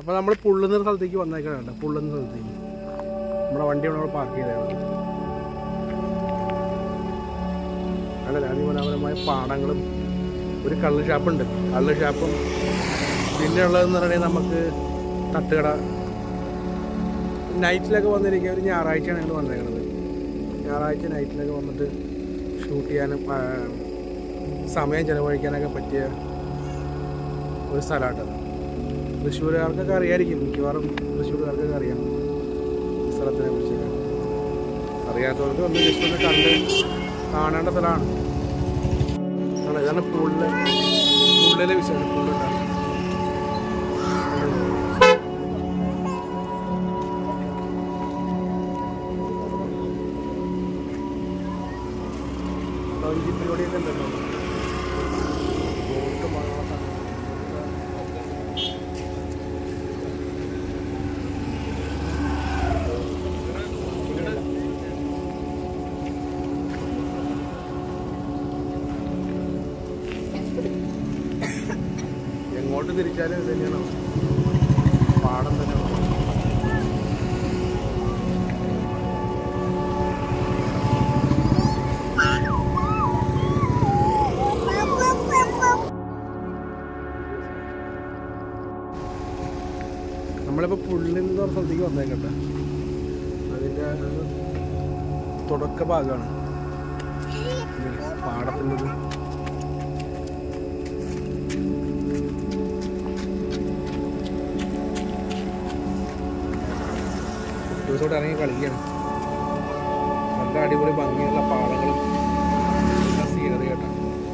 അപ്പോൾ നമ്മൾ പുള്ളുന്ന സ്ഥലത്തേക്ക് വന്നേക്കാണ് പുള്ളുന്ന സ്ഥലത്തേക്ക് നമ്മുടെ വണ്ടി അവിടെ പാർക്ക് ചെയ്തതാണ് അല്ല അതിമനോഹരമായ പാടങ്ങളും ഒരു കള്ള് ഷാപ്പുണ്ട് കള്ള് ഷാപ്പും പിന്നെ ഉള്ളതെന്ന് പറയുന്നത് നമുക്ക് തട്ടുകട നൈറ്റിലൊക്കെ വന്നിരിക്കുക ഒരു ഞായറാഴ്ചയാണ് ഞങ്ങൾ വന്നേക്കണത് ഞായറാഴ്ച നൈറ്റിലൊക്കെ വന്നിട്ട് ഷൂട്ട് ചെയ്യാനും ആ, സമയം ചിലവഴിക്കാനൊക്കെ പറ്റിയ ഒരു സ്ഥലമാട്ടത് തൃശ്ശൂരുകാർക്കൊക്കെ അറിയായിരിക്കും മിക്കവാറും തൃശ്ശൂരുകാർക്കൊക്കെ അറിയാം ഈ സ്ഥലത്തിനെ കുറിച്ചൊക്കെ അറിയാത്തവർക്ക് ഒന്ന് ജസ്റ്റ് ഒന്ന് കണ്ട് കാണേണ്ട സ്ഥലമാണ് ആണ് ഇതാണ് പുള്ളിലെ പുള്ളിലെ വിഷയം പുള്ളുണ്ടാണ് ഈ പരിപാടിയൊക്കെ ഉണ്ടല്ലോ ബോട്ട് മാത്രം എങ്ങോട്ട് തിരിച്ചാലും ഇത് തന്നെയാണ് പാടം തന്നെയാണ് നമ്മളിപ്പോൾ പുള്ളിന്ന് പറഞ്ഞ സ്ഥലത്തേക്ക് വന്നേക്കട്ടെ അതിൻ്റെ ഒരു തുടക്ക ഭാഗമാണ് പാടത്തിൻ്റെ ഒരു ദിവസത്തോടെ ഇറങ്ങി കളിക്കുകയാണ് നല്ല അടിപൊളി ഭംഗിയുള്ള പാടങ്ങളും നല്ല സീനറി കേട്ടോ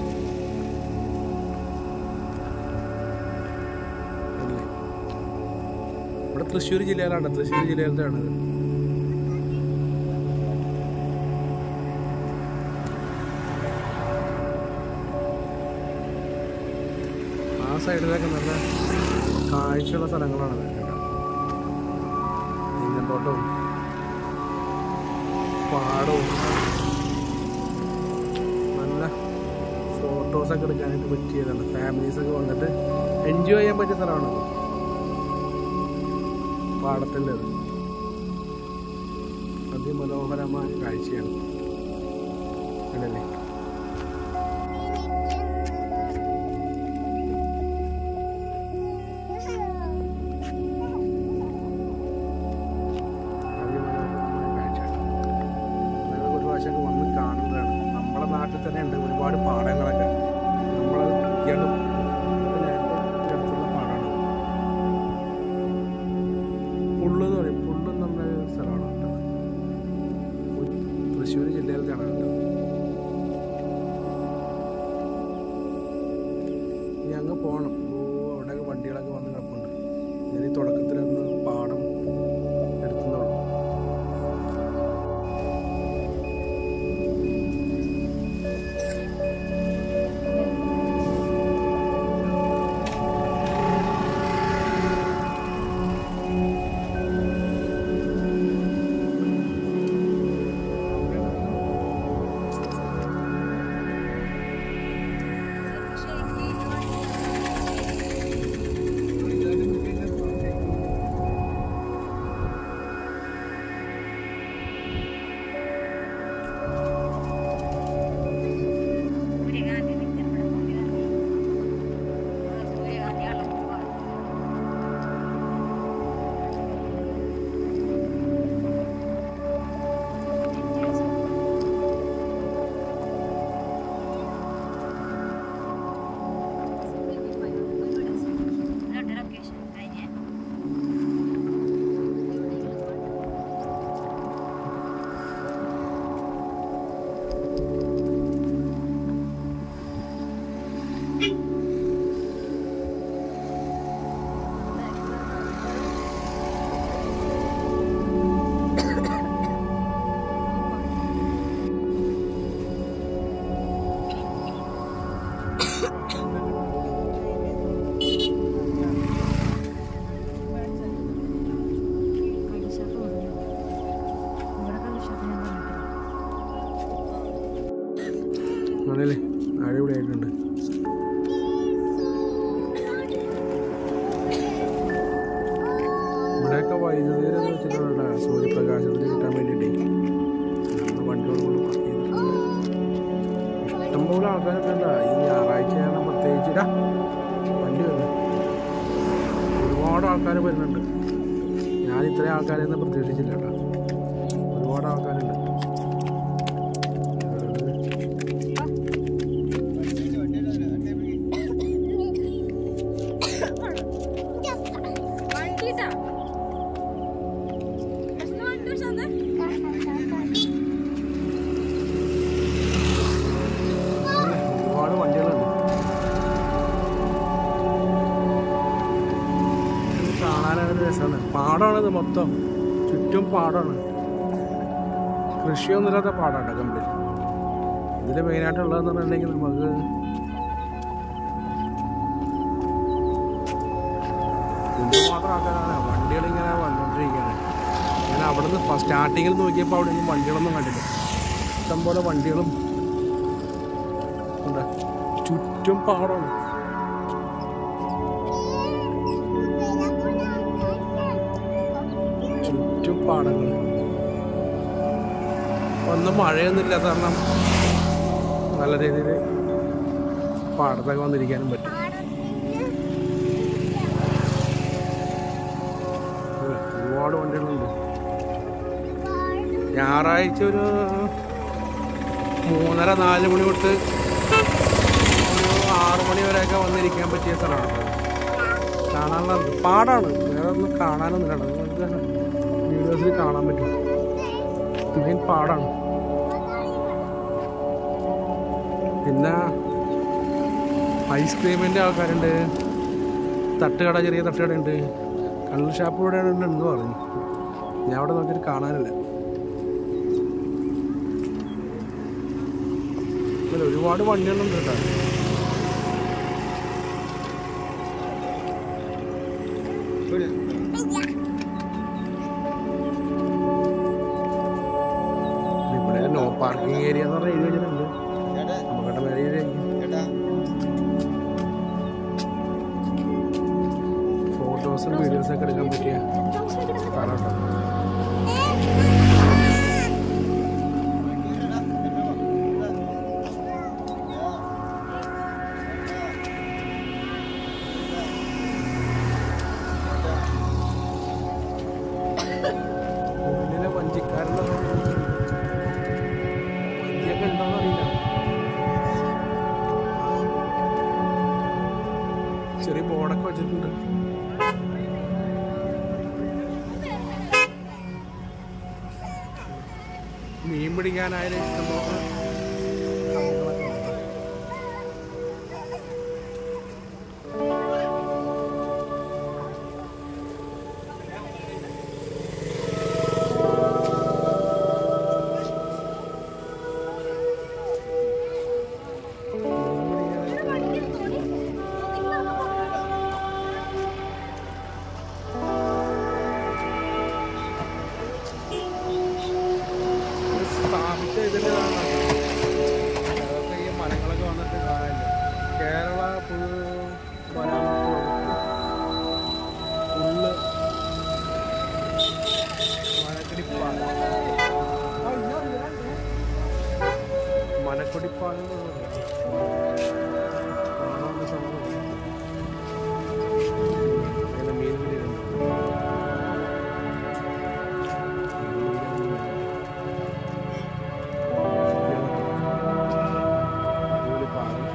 അല്ലേ? ഇവിടെ തൃശ്ശൂർ ജില്ലയിലാണ് തൃശ്ശൂർ ജില്ലയിലത്താണ് ഇത് ആ സൈഡിലൊക്കെ നല്ല കാഴ്ചയുള്ള സ്ഥലങ്ങളാണ് ഇത് കേട്ടോ തെങ്ങിൻതോട്ടവും പാടവും നല്ല ഫോട്ടോസൊക്കെ എടുക്കാനായിട്ട് പറ്റിയതാണ് ഫാമിലീസൊക്കെ വന്നിട്ട് എൻജോയ് ചെയ്യാൻ പറ്റിയ സ്ഥലമാണത് പാടത്തിൻ്റെ അതിമനോഹരമായ കാഴ്ചയാണ് അല്ലല്ലേ അതിമനോഹരമായ കാഴ്ചയാണ് നിങ്ങൾ ഒരു പ്രാവശ്യമൊക്കെ വന്ന് കാണേണ്ടതാണ് നമ്മളെ നാട്ടിൽ തന്നെ ഉണ്ട് ഒരുപാട് പാടങ്ങളൊക്കെ നമ്മളത് നോക്കിയാണ്ട് അടുത്തുള്ള പാടാണ് പുള്ള് എന്ന് പറയും പുള്ള് എന്ന് പറഞ്ഞ ഒരു സ്ഥലമാണ് കേട്ടോ തൃശ്ശൂർ ജില്ലയിൽ കാണാൻ കേട്ടോ ഇനി അങ്ങ് പോകണം ഓ അവിടെയൊക്കെ വണ്ടികളൊക്കെ വന്ന് കിടപ്പുണ്ട് ഞാൻ ഈ തുടക്കത്തിലൊന്ന് പാടം എടുക്കുന്നുള്ളൂ സൂര്യകാന്തി നിൽക്കുന്ന ഇവിടെ സൂര്യകാന്തി സൂര്യകാന്തിയാണല്ലോ പോവാറ് ലൊക്കേഷൻ കഴിഞ്ഞ് കള്ളുഷാപ്പ് വന്നു ഇവിടെ കള്ളുഷാപ്പ് ഞാൻ കണ്ടിട്ടില്ല ആണല്ലേ അടിപൊളിയായിട്ടുണ്ട് വൈദ്യുതി വെച്ചിട്ടുണ്ട് സൂര്യപ്രകാശത്തിന് കിട്ടാൻ വേണ്ടിയിട്ടേ നമ്മൾ വണ്ടികൾ കൊണ്ട് പാർക്ക് ചെയ്തിട്ടുണ്ട് ഇഷ്ടംപോലെ ആൾക്കാരൊക്കെ ഉണ്ടാ ഈ ഞായറാഴ്ചയാണ് പ്രത്യേകിച്ച് ഇടാ വണ്ടി വരുന്നത് ഒരുപാട് ആൾക്കാർ വരുന്നുണ്ട് ഞാൻ ഇത്രയും ആൾക്കാരെയൊന്നും പ്രതീക്ഷിച്ചില്ല കേട്ടോ ഒരുപാട് ആൾക്കാരുണ്ട് വണ്ടിട്ടാ വണ്ടി വെച്ചാ ഒരുപാട് വണ്ടികളുണ്ട് ഇത് കാണാനൊരു രസമാണ് പാടമാണിത് മൊത്തം ചുറ്റും പാടമാണ് കൃഷിയൊന്നുമില്ലാത്ത പാടാണ് കംപ്ലീറ്റ് ഇതിൽ മെയിനായിട്ടുള്ളതെന്ന് പറഞ്ഞിട്ടുണ്ടെങ്കിൽ നമുക്ക് എന്തുമാത്രം ആൾക്കാരാണ് വണ്ടികളിങ്ങനെ വന്നുകൊണ്ടിരിക്കുകയാണ് ഞാൻ അവിടെ നിന്ന് സ്റ്റാർട്ടിങ്ങിൽ നോക്കിയപ്പോൾ അവിടെ ഒന്നും വണ്ടികളൊന്നും കണ്ടില്ല ഇഷ്ടംപോലെ വണ്ടികളും ഉണ്ട് ചുറ്റും പാടമാണ് ചുറ്റും പാടങ്ങൾ ഒന്നും മഴയൊന്നും ഇല്ലാത്ത കാരണം നല്ല രീതിയിൽ പാടത്തൊക്കെ വന്നിരിക്കാനും പറ്റും അതെ, ഒരുപാട് വണ്ടികളുണ്ട് ഞായറാഴ്ച ഒരു മൂന്നര നാല് മണി തൊട്ട് ഒരു ആറ് മണി വരെയൊക്കെ വന്നിരിക്കാൻ പറ്റിയ സ്ഥലമാണ് കാണാനുള്ള പാടാണ് വേറെ ഒന്നും കാണാനൊന്നുമില്ല നിങ്ങൾക്ക് വീഡിയോസിൽ കാണാൻ പറ്റും മെയിൻ പാടാണ് പിന്നെ ഐസ്ക്രീമിൻ്റെ ആൾക്കാരുണ്ട് തട്ടുകട ചെറിയ തട്ടുകടയുണ്ട് കള്ള് ഷാപ്പ് ഇവിടെ ഉണ്ടെന്ന് പറഞ്ഞു ഞാൻ അവിടെ നോക്കിയിട്ട് കാണാനില്ല ഇതിൽ ഒരുപാട് വണ്ടികളുണ്ട് കേട്ടോ ഇവിടെ നോ പാർക്കിംഗ് ഏരിയ എന്ന് പറഞ്ഞ എഴുതി വെച്ചിട്ടുണ്ട് നമുക്കവിടെ മേലെ ഏരിയ ഫോട്ടോസും വീഡിയോസും ഒക്കെ എടുക്കാൻ പറ്റിയ സ്ഥലമുണ്ട് ഉള്ളിലെ വഞ്ചിക്കാരുടെ വഞ്ചിയൊക്കെ ഉണ്ടോന്ന് അറിയില്ല ചെറിയ ബോർഡൊക്കെ വെച്ചിട്ടുണ്ട് മീൻ പിടിക്കാനായാലും ഇഷ്ടംപോലെ സംഭവങ്ങളൊക്കെ ഉണ്ട്. ഇത് സ്ഥാപിച്ച ഇതിൻ്റെതാണ് അതൊക്കെ ഈ മരങ്ങളൊക്കെ വന്നിട്ട് കാണാനില്ല കേരള പുഴു വനാവകുപ്പ് വകുപ്പ് ഉള്ള് മനക്കടിപ്പാലം മനക്കൊടിപ്പാലം എന്ന് പറയുന്നത് കാണാനുള്ള സംഭവം അങ്ങനെ മീൻ പിടിയുണ്ട് അടിപൊളി പാലം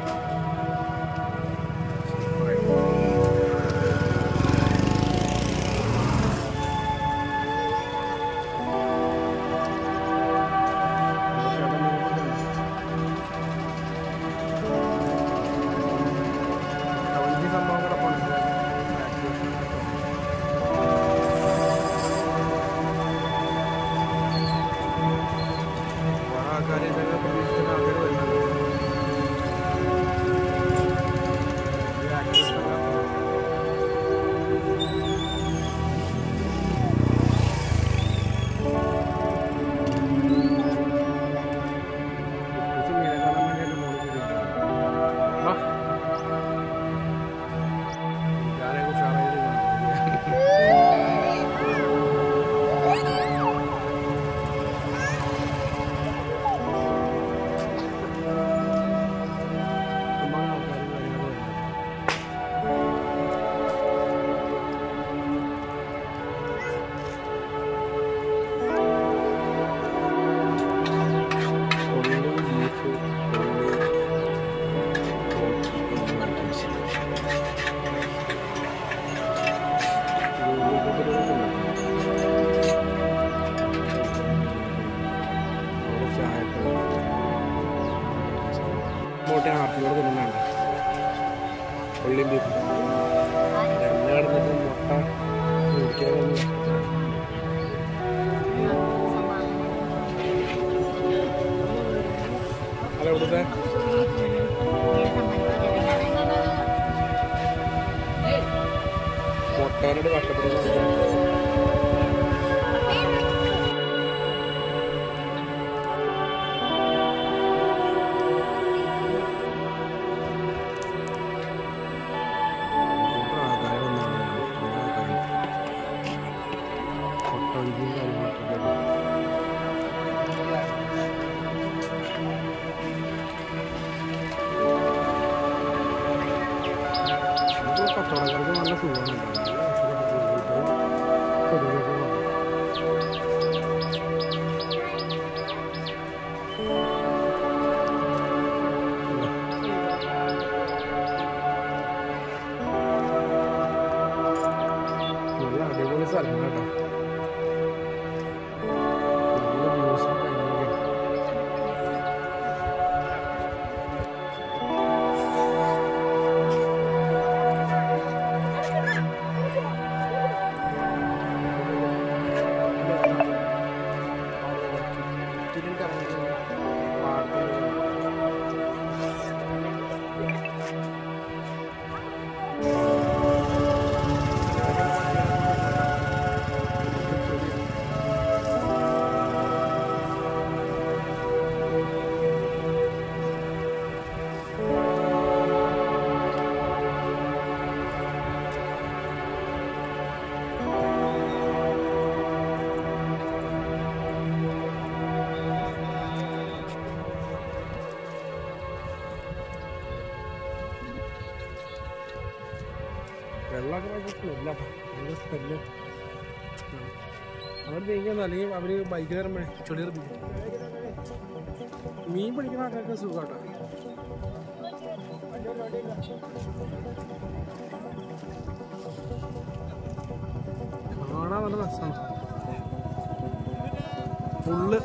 കിട്ടാനായിട്ട് കഷ്ടപ്പെടുന്നുണ്ട് എത്ര ആൾക്കാരെ വന്നാണ് എത്ര ആൾക്കാരുണ്ട്. കൊട്ടവഞ്ചിയും കാര്യങ്ങളൊക്കെ ആയിട്ട്. ഇത് കച്ചവടക്കാർക്ക് നല്ല സുഖമാണ് നല്ല അടിപൊളി സ്ഥലം കേട്ടോ നല്ല വ്യൂസും കാര്യങ്ങളൊക്കെ വെള്ളമൊക്കെ സ്മെല്ല ഭയങ്കര സ്മെല്ല് അവർ നീങ്ങുന്നു അല്ലെങ്കിൽ അവർ ബൈക്ക് കയറുമ്പോഴേ ചുളിർ മീൻ പിടിക്കുന്ന ആൾക്കാർക്ക് സുഖമാട്ടോ കാണാൻ നല്ല രസമാണ് ഫുള്ള്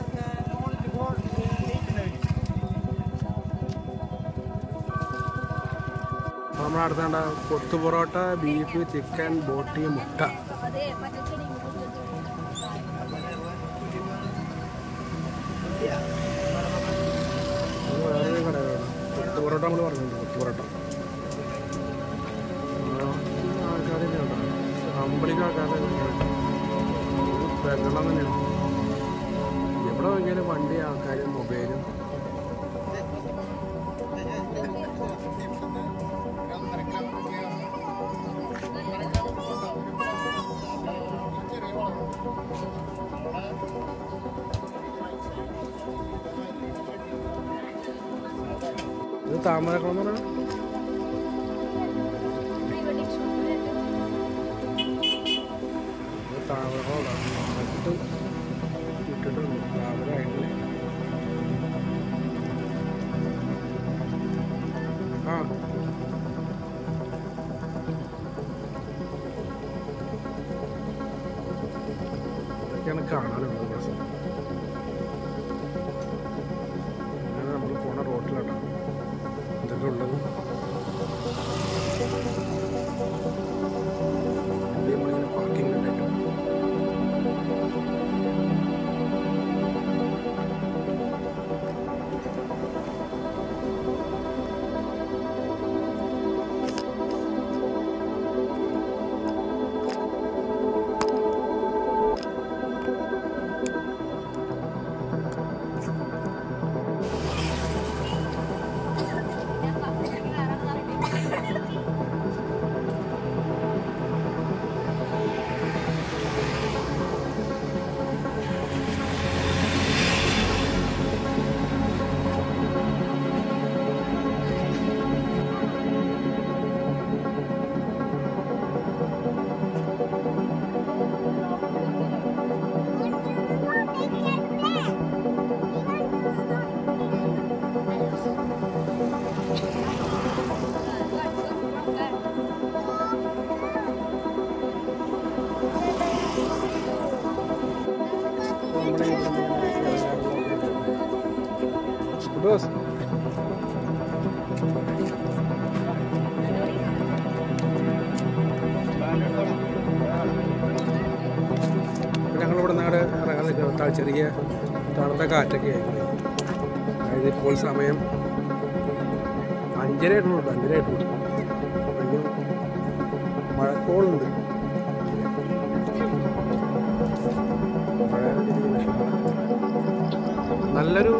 നമ്മുടെ അടുത്താണ്ട കൊത്തു പൊറോട്ട ബീഫ് ചിക്കൻ ബോട്ടി മുട്ട ഇത് വേറൊരു കടയാണ് കൊത്തു പൊറോട്ട നമ്മൾ പറഞ്ഞിട്ടുണ്ട് കൊത്തു പൊറോട്ട ആൾക്കാരെ കേട്ടോ കമ്പളിക്ക് ആൾക്കാരെ വെള്ളം തന്നെയാണ് എവിടെ നോക്കിയാലും വണ്ടി ആൾക്കാരും മൊബൈലും ഇത് താമരക്കുളം എന്ന് പറഞ്ഞാൽ ഇത് താമരക്കുളമാണ് അടുത്ത് ഇട്ടിട്ടുണ്ട് താമരമായിട്ടില്ലേ ആ ഇതൊക്കെയാണ് കാണാനുള്ളത് രസം അങ്ങനെ നമ്മൾ പോണ റോട്ടിലാട്ടോ ഇതൊക്കെ ഉള്ളത് വണ്ടി നമ്മളിങ്ങനെ പാർക്കിംഗ് ഉണ്ടായിട്ട് നമ്മുടെ ഡോസ് ഞങ്ങളിവിടെ നാട് ഇറങ്ങാൻ നിൽക്കുന്ന ചെറിയ തണുത്ത കാറ്റൊക്കെ ആയിരുന്നു അതായത് ഇപ്പോൾ സമയം അഞ്ചര ആയിട്ടുള്ളൂ അഞ്ചര ആയിട്ടുള്ളൂ അയ്യോ മഴക്കോളുണ്ട് നല്ലൊരു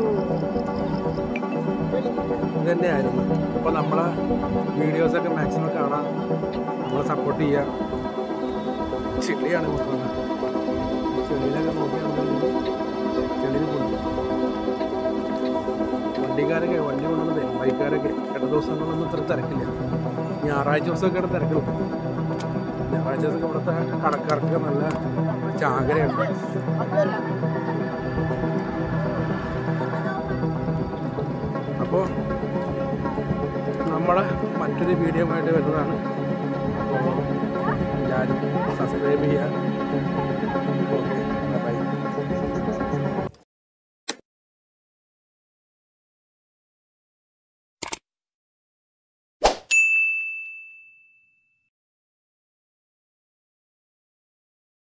ഇത് തന്നെയായിരുന്നു അപ്പോൾ നമ്മളെ വീഡിയോസൊക്കെ മാക്സിമം കാണാൻ നമ്മളെ സപ്പോർട്ട് ചെയ്യുക ചെളിയാണ് മൊത്തം ചെളിയിലൊക്കെ നോക്കിയാണെങ്കിൽ ചെളിയിൽ കൊണ്ടു വണ്ടിക്കാരൊക്കെ വണ്ടി കൊണ്ടുവന്നത് ബൈക്കാരൊക്കെ ഇട ദിവസങ്ങളിലൊന്നും ഇത്ര തിരക്കില്ല ഞായറാഴ്ച ദിവസമൊക്കെ ഇവിടെ തിരക്കുള്ളൂ ഞായറാഴ്ച ദിവസമൊക്കെ ഇവിടുത്തെ കടക്കാർക്ക് നല്ല ചാകരയാണ് അപ്പോൾ നമ്മളെ മറ്റൊരു വീഡിയോ ആയിട്ട് വരുന്നതാണ് അപ്പോൾ എല്ലാവരും സബ്സ്ക്രൈബ് ചെയ്യുക ഓക്കെ